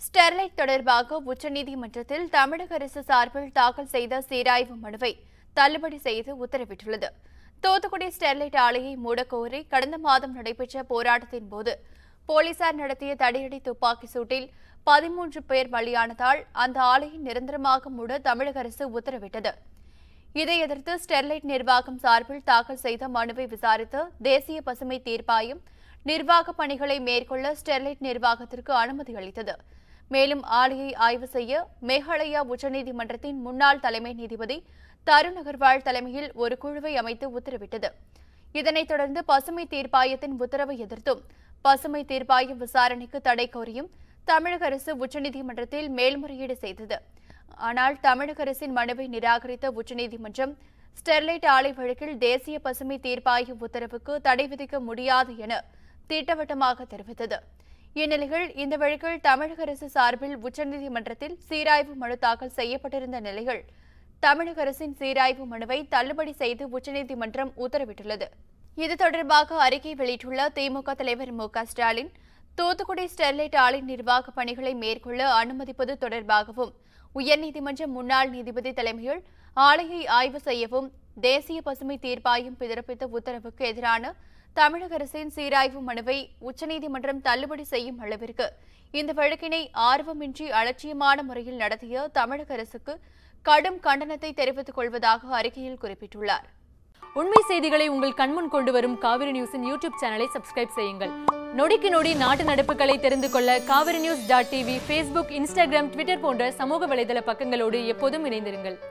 Sterlite தொடர்பாக உச்சநீதிமன்றத்தில் தமிழக அரசு சார்பில் தாக்கல் செய்த சீராய்வு மனுவை தள்ளுபடி செய்து உத்தரவிட்டுள்ளது தூத்துக்குடி ஸ்டெர்லைட் ஆலையை மூடக்கோரி கடந்த மாதம் நடைபெற்ற போராட்டத்தின் போது போலீசார் நடத்திய தடியடி துப்பாக்கி சூட்டில் பதிமூன்று பேர் பலியானதால் அந்த ஆலையை நிரந்தரமாக மூட தமிழக அரசு உத்தரவிட்டது இதை எதிர்த்து ஸ்டெர்லைட் நிர்வாகம் சார்பில் தாக்கல் செய்த மனுவை விசாரித்த தேசிய பசுமை தீர்ப்பாயம் நிர்வாக பணிகளை மேற்கொள்ள ஸ்டெர்லைட் நிர்வாகத்திற்கு அனுமதி அளித்தது மேலும் ஆலையை ஆய்வு செய்ய மேகாலயா உச்சநீதிமன்றத்தின் முன்னாள் தலைமை நீதிபதி தருண் அகர்வால் தலைமையில் ஒரு குழுவை அமைத்து உத்தரவிட்டது இதனைத் தொடர்ந்து பசுமை தீர்ப்பாயத்தின் உத்தரவை எதிர்த்தும் பசுமை தீர்ப்பாயம் விசாரணைக்கு தடை கோரியும் தமிழக அரசு உச்சநீதிமன்றத்தில் மேல்முறையீடு செய்தது ஆனால் தமிழக அரசின் மனுவை நிராகரித்த உச்சநீதிமன்றம் ஸ்டெர்லைட் ஆலை வழக்கில் தேசிய பசுமை தீர்ப்பாய உத்தரவுக்கு தடை விதிக்க முடியாது என திட்டவட்டமாக தெரிவித்தது இந்நிலையில் இந்த வழக்கில் தமிழக அரசு சார்பில் உச்சநீதிமன்றத்தில் சீராய்வு மனு தாக்கல் செய்யப்பட்டிருந்த நிலையில் தமிழக அரசின் சீராய்வு மனுவை தள்ளுபடி செய்து உச்சநீதிமன்றம் உத்தரவிட்டுள்ளது இது தொடர்பாக அறிக்கை வெளியிட்டுள்ள திமுக தலைவர் மு க ஸ்டாலின் தூத்துக்குடி ஸ்டெர்லைட் ஆலை நிர்வாக பணிகளை மேற்கொள்ள அனுமதிப்பது தொடர்பாகவும் உயர்நீதிமன்ற முன்னாள் நீதிபதி தலைமையில் ஆலையை ஆய்வு செய்யவும் தேசிய பசுமை தீர்ப்பாயம் பிறப்பித்த உத்தரவுக்கு எதிரான தமிழக அரசின் சீராய்வு மனுவை உச்சநீதிமன்றம் தள்ளுபடி செய்யும் அளவிற்கு இந்த வழக்கினை ஆர்வமின்றி அலட்சியமான முறையில் நடத்திய தமிழக அரசுக்கு கடும் கண்டனத்தை தெரிவித்துக் கொள்வதாக அறிக்கையில் குறிப்பிட்டுள்ளார் உண்மை செய்திகளை உங்கள் கண்முன் கொண்டு வரும் காவிரி நியூஸின் யூடியூப் சேனலை சப்ஸ்கிரைப் செய்யுங்கள் நொடிக்கு நொடி நாட்டு நடப்புகளை தெரிந்து கொள்ள Kaveri news dot TV Facebook Instagram Twitter போன்ற சமூக வலைதள பக்கங்களோடு எப்போதும் இணைந்திருங்கள்